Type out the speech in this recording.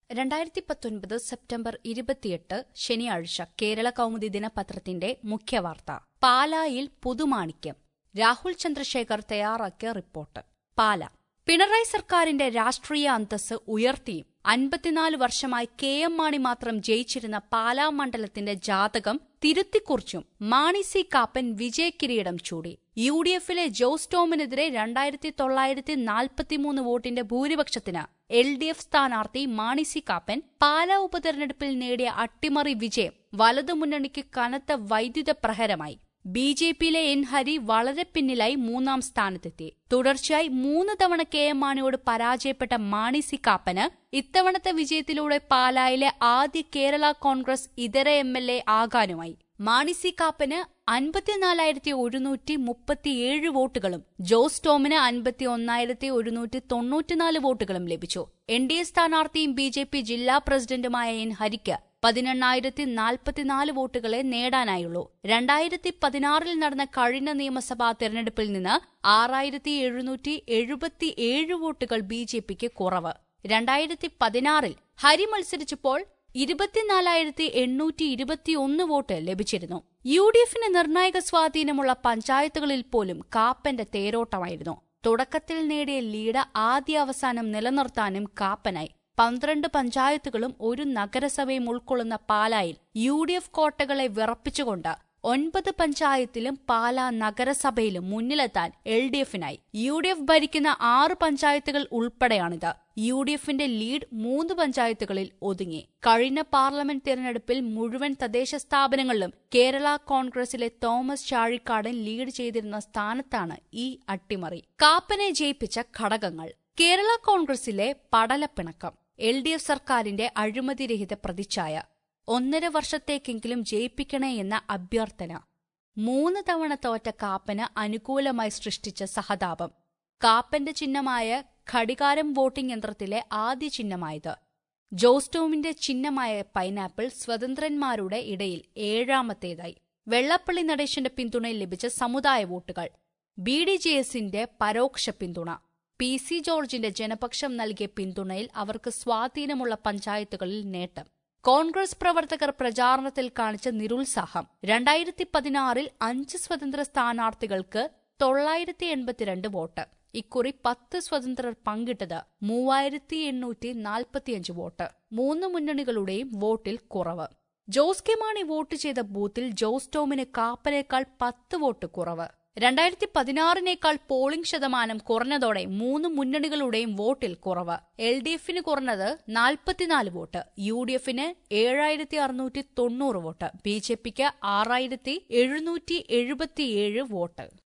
രണ്ടായിരത്തി പത്തൊൻപത് സെപ്റ്റംബർ ഇരുപത്തിയെട്ട് ശനിയാഴ്ച കേരള കൗമുദി ദിനപത്രത്തിന്റെ മുഖ്യവാർത്ത പാലായിൽ പുതുമാണിക്യം രാഹുൽ ചന്ദ്രശേഖർ തയ്യാറാക്കിയ റിപ്പോർട്ട് പാല പിണറായി സർക്കാരിന്റെ രാഷ്ട്രീയ അന്തസ് ഉയർത്തിയും അൻപത്തിനാല് വർഷമായി കെ എം മാണി മാത്രം ജയിച്ചിരുന്ന പാലാ മണ്ഡലത്തിന്റെ ജാതകം തിരുത്തിക്കുറിച്ചും മാണി സി കാപ്പൻ വിജയകിരീടം ചൂടി യു ഡി എഫിലെ ജോസ് ടോമിനെതിരെ രണ്ടായിരത്തി തൊള്ളായിരത്തി നാൽപ്പത്തിമൂന്ന് വോട്ടിന്റെ ഭൂരിപക്ഷത്തിന് എൽ ഡി എഫ് സ്ഥാനാർത്ഥി മാണി സി കാപ്പൻ പാലാ ഉപതെരഞ്ഞെടുപ്പിൽ നേടിയ അട്ടിമറി വിജയം വലതുമുന്നണിക്ക് കനത്ത വൈദ്യുത പ്രഹരമായി ബി ജെ പിയിലെ എൻ ഹരി വളരെ പിന്നിലായി മൂന്നാം സ്ഥാനത്തെത്തി തുടർച്ചയായി മൂന്ന് തവണ കെ എം മാണിയോട് പരാജയപ്പെട്ട മാണി സി കാപ്പന് ഇത്തവണത്തെ വിജയത്തിലൂടെ പാലായിലെ ആദ്യ കേരള കോൺഗ്രസ് ഇതര എം എൽ എ ആകാനുമായി മാണി സി കാപ്പന് അൻപത്തിനാലായിരത്തി ഒരുന്നൂറ്റി മുപ്പത്തിയേഴ് വോട്ടുകളും ജോസ് ടോമിന് അൻപത്തി ഒന്നായിരത്തി ഒരുന്നൂറ്റി തൊണ്ണൂറ്റിനാല് വോട്ടുകളും ലഭിച്ചു എൻ ഡി എ സ്ഥാനാർത്ഥിയും ബി ജെ പി ജില്ലാ പ്രസിഡന്റുമായ എൻ ഹരിക്ക് പതിനെണ്ണായിരത്തി നാൽപ്പത്തിനാല് വോട്ടുകളെ നേടാനായുള്ളൂ രണ്ടായിരത്തി പതിനാറിൽ നടന്ന കഴിഞ്ഞ നിയമസഭാ തെരഞ്ഞെടുപ്പിൽ നിന്ന് ആറായിരത്തി എഴുന്നൂറ്റി എഴുപത്തിയേഴ് വോട്ടുകൾ ബി ജെ പിക്ക് കുറവ് രണ്ടായിരത്തി പതിനാറിൽ ഹരി മത്സരിച്ചപ്പോൾ ഇരുപത്തിനാലായിരത്തി എണ്ണൂറ്റി ഇരുപത്തിയൊന്ന് വോട്ട് ലഭിച്ചിരുന്നു യു ഡി എഫിന് നിർണായക സ്വാധീനമുള്ള പഞ്ചായത്തുകളിൽ പോലും കാപ്പന്റെ തേരോട്ടമായിരുന്നു തുടക്കത്തിൽ നേടിയ ലീഡ് ആദ്യ അവസാനം നിലനിർത്താനും കാപ്പനായി പന്ത്രണ്ട് പഞ്ചായത്തുകളും ഒരു നഗരസഭയും ഉൾക്കൊള്ളുന്ന പാലായിൽ യു ഡി എഫ് കോട്ടകളെ വിറപ്പിച്ചുകൊണ്ട് ഒൻപത് പഞ്ചായത്തിലും പാലാ നഗരസഭയിലും മുന്നിലെത്താൻ എൽ ഡി എഫിനായി യു ഡി എഫ് ഭരിക്കുന്ന ആറ് പഞ്ചായത്തുകൾ ഉൾപ്പെടെയാണിത് യു ഡി എഫിന്റെ ലീഡ് മൂന്ന് പഞ്ചായത്തുകളിൽ ഒതുങ്ങി കഴിഞ്ഞ പാർലമെന്റ് തെരഞ്ഞെടുപ്പിൽ മുഴുവൻ തദ്ദേശ സ്ഥാപനങ്ങളിലും കേരള കോൺഗ്രസിലെ തോമസ് ചാഴിക്കാടൻ ലീഡ് ചെയ്തിരുന്ന സ്ഥാനത്താണ് ഈ അട്ടിമറി കാപ്പനെ ജയിപ്പിച്ച ഘടകങ്ങൾ കേരള കോൺഗ്രസിലെ പടലപ്പിണക്കം എൽ ഡി എഫ് സർക്കാരിന്റെ അഴിമതിരഹിത പ്രതിച്ഛായ ഒന്നര വർഷത്തേക്കെങ്കിലും ജയിപ്പിക്കണേ എന്ന അഭ്യർത്ഥന മൂന്ന് തവണ തോറ്റ കാപ്പന് അനുകൂലമായി സൃഷ്ടിച്ച സഹതാപം കാപ്പന്റെ ചിഹ്നമായ ഘടികാരം വോട്ടിംഗ് യന്ത്രത്തിലെ ആദ്യ ചിഹ്നമായത് ജോസ്റ്റോമിന്റെ ചിഹ്നമായ പൈനാപ്പിൾ സ്വതന്ത്രന്മാരുടെ ഇടയിൽ ഏഴാമത്തേതായി വെള്ളപ്പള്ളി നടേശന്റെ പിന്തുണയിൽ ലഭിച്ച സമുദായ വോട്ടുകൾ ബി ഡി ജെ എസിന്റെ പരോക്ഷ പിന്തുണ പി സി ജോർജിന്റെ ജനപക്ഷം നൽകിയ പിന്തുണയിൽ അവർക്ക് സ്വാധീനമുള്ള പഞ്ചായത്തുകളിൽ നേട്ടം കോൺഗ്രസ് പ്രവർത്തകർ പ്രചാരണത്തിൽ കാണിച്ച നിരുത്സാഹം രണ്ടായിരത്തി പതിനാറിൽ അഞ്ച് സ്വതന്ത്ര സ്ഥാനാർത്ഥികൾക്ക് തൊള്ളായിരത്തി എൺപത്തിരണ്ട് വോട്ട് ഇക്കുറി പത്ത് സ്വതന്ത്രർ പങ്കിട്ടത് മൂവായിരത്തി എണ്ണൂറ്റി നാൽപ്പത്തിയഞ്ച് വോട്ട് മൂന്ന് മുന്നണികളുടെയും വോട്ടിൽ കുറവ് ജോസ് കെ മാണി വോട്ട് ചെയ്ത ബൂത്തിൽ ജോസ് ടോമിന് കാപ്പനേക്കാൾ പത്ത് വോട്ട് കുറവ് രണ്ടായിരത്തി പതിനാറിനേക്കാൾ പോളിംഗ് ശതമാനം കുറഞ്ഞതോടെ മൂന്ന് മുന്നണികളുടെയും വോട്ടിൽ കുറവ് എൽ ഡി എഫിന് കുറഞ്ഞത് നാൽപ്പത്തിനാല് വോട്ട് യു ഡി എഫിന് ഏഴായിരത്തി അറുന്നൂറ്റി തൊണ്ണൂറ് വോട്ട് ബി ജെ പിക്ക് ആറായിരത്തി എഴുന്നൂറ്റി എഴുപത്തിയേഴ് വോട്ട്